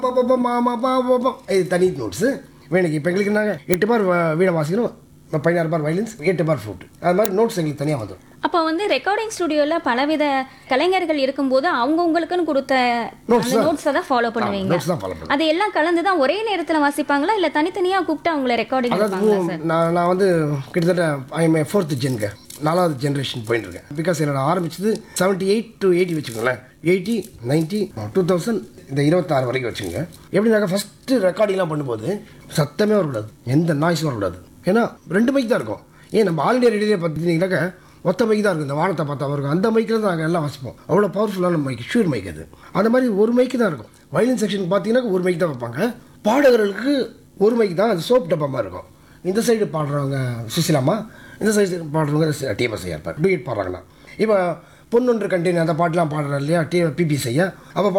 ப, ப, ப, மா, மா, பா, ப, ப. இது தனி நோட்ஸு வேணுக்கு இப்போ எங்களுக்கு நாங்கள் எட்டு பார் வ- வீணை வாசிக்கணும் பதினாறு பார் வயலின்ஸ் எட்டு பார் ஃப்ளூட் அது மாதிரி நோட்ஸ் எங்களுக்கு தனியாக வந்துடும் அப்போ வந்து ரெக்கார்டிங் ஸ்டுடியோவில் பலவித கலைஞர்கள் இருக்கும்போது அவங்கவுங்களுக்குன்னு கொடுத்த Notes அந்த தான். நோட்ஸை தான் ஃபாலோ பண்ணுவீங்க நோட்ஸ் தான் ஃபாலோ பண்ணுவோம் அது எல்லாம் கலந்து தான் ஒரே நேரத்தில் வாசிப்பாங்களா இல்லை தனித்தனியாக கூப்பிட்டு அவங்கள ரெக்கார்டிங் அதாவது எடுப்பாங்களா மூ- சார் நான் நான் வந்து கிட்டத்தட்ட ஐஎம் ஃபோர்த்து ஜென்க நாலாவது ஜென்ரேஷன் போயிட்டு இருக்கேன் பிகாஸ் என்னோட ஆரம்பிச்சது செவன்ட்டி எயிட் டு எயிட்டி வச்சுக்கோங்களேன் எயிட்டி நைன்ட்டி டூ தௌசண்ட் இந்த இருபத்தாறு வரைக்கும் வச்சுக்கோங்க எப்படினாக்கா ஃபஸ்ட்டு ரெக்கார்டிங்லாம் பண்ணும்போது சத்தமே வரக்கூடாது எந்த நாய்ஸும் வரக்கூடாது ஏன்னா ரெண்டு மைக் தான் இருக்கும் ஏன் நம்ம ஆல் இண்டியா ரேடியோ பார்த்துட்டிங்கனாக்கா ஒத்த மைக் தான் இருக்கும் இந்த வானத்தை பார்த்தா இருக்கும் அந்த மைக்கில் தான் நாங்கள் எல்லாம் வாசிப்போம் அவ்வளோ பவர்ஃபுல்லான மைக் ஷூர் மைக் அது அந்த மாதிரி ஒரு மைக்கு தான் இருக்கும் வயலின் செக்ஷன் பார்த்தீங்கன்னா ஒரு மைக் தான் வைப்பாங்க பாடகர்களுக்கு ஒரு மைக் தான் அது சோப் டப்பா மாதிரி இருக்கும் இந்த சைடு பாடுறவங்க சுசிலாமா இந்த சைடு பாடுறவங்க டிஎம்எஸ் ஐயா இருப்பார் டூயட் பாடுறாங்கன்னா இப்போ பொன்னொன்று கண்டினியூ அந்த பாட்டெலாம் பாடுறாரு இல்லையா டி பிபி ஐயா அப்போ